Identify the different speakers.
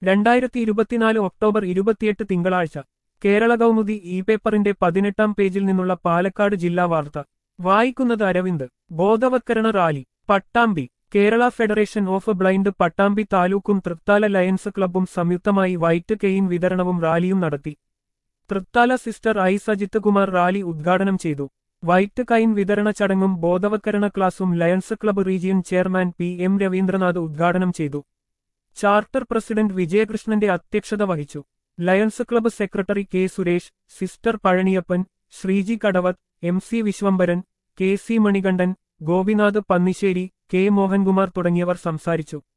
Speaker 1: രണ്ടായിരത്തി ഇരുപത്തിനാല് ഒക്ടോബർ ഇരുപത്തിയെട്ട് തിങ്കളാഴ്ച കേരള കൗമുദി ഇ പേപ്പറിന്റെ പതിനെട്ടാം പേജിൽ നിന്നുള്ള പാലക്കാട് ജില്ലാ വാർത്ത വായിക്കുന്നത് അരവിന്ദ് ബോധവത്കരണ rally Pattambi Kerala federation of blind Pattambi താലൂക്കും തൃത്താല ലയൺസ് ക്ലബ്ബും സംയുക്തമായി വൈറ്റ് കെയിൻ വിതരണവും റാലിയും നടത്തി Thrithala sister I Sajith Kumar rally ഉദ്ഘാടനം ചെയ്തു വൈറ്റ് കൈൻ വിതരണ ചടങ്ങും ബോധവത്കരണ ക്ലാസും lions club region chairman P M Ravindranath ഉദ്ഘാടനം ചെയ്തു ചാർട്ടർ പ്രസിഡന്റ് വിജയകൃഷ്ണന്റെ അധ്യക്ഷത വഹിച്ചു lions club secretary K Suresh sister Palaniappan Sreeji Kadavath M C Viswambharan K C Manikandan Gopinath Pannisseri K Mohankumar തുടങ്ങിയവർ സംസാരിച്ചു